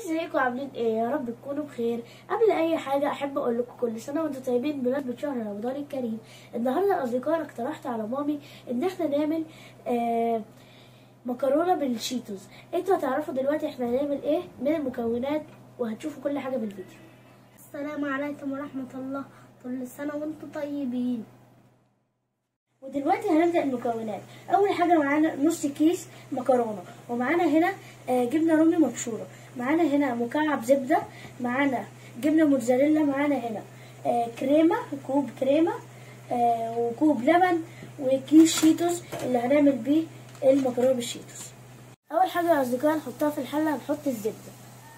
ازيكم عاملين ايه يا رب تكونوا بخير قبل اي حاجه احب اقول لكم كل سنه وانتم طيبين بمناسبه شهر رمضان الكريم النهارده يا اصدقائي اقترحت على مامي ان احنا نعمل آه مكرونه بالشيتوز انتوا هتعرفوا دلوقتي احنا هنعمل ايه من المكونات وهتشوفوا كل حاجه بالفيديو السلام عليكم ورحمة الله كل سنة وانتم طيبين ودلوقتي هنبدا المكونات اول حاجه معانا نص كيس مكرونه ومعانا هنا آه، جبنه رومي مبشوره معانا هنا مكعب زبده معانا جبنه موتزاريلا معانا هنا آه، كريمه كوب كريمه آه، وكوب لبن وكيس شيتوس اللي هنعمل بيه المكرونه بالشيتوس اول حاجه يا اصدقائي نحطها في الحله هنحط الزبده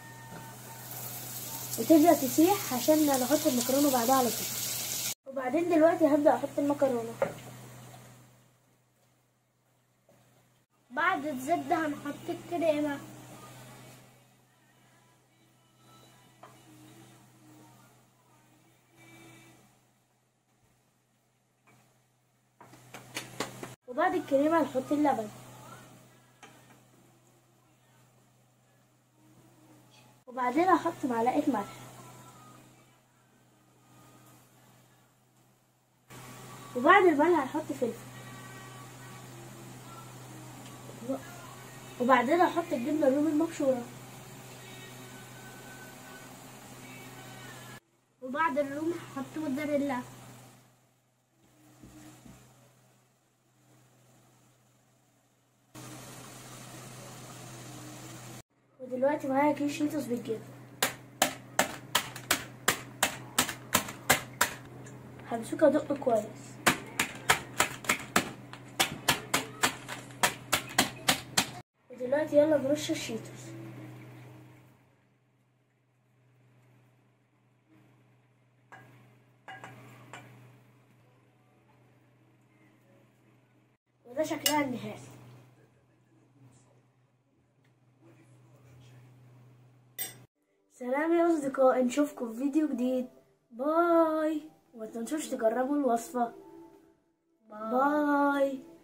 وتبدا تسيح عشان نحط المكرونه بعدها على طول وبعدين دلوقتي هبدا احط المكرونه بعد الزبدة هنحط الكريمة وبعد الكريمة هنحط اللبن وبعدين هحط معلقة ملح وبعد الملح هنحط فلفل وبعدين هحط الجبنة الرومي المبشورة وبعد الروم هحط موتزاريلا ودلوقتي معايا كيس شيتوس بالجبنة همسكها ادق كويس ودلوقتي يلا نرش الشيتوس وده شكلها النهائي سلام يا أصدقائي نشوفكم في فيديو جديد باي وما تنسوش تجربوا الوصفة باي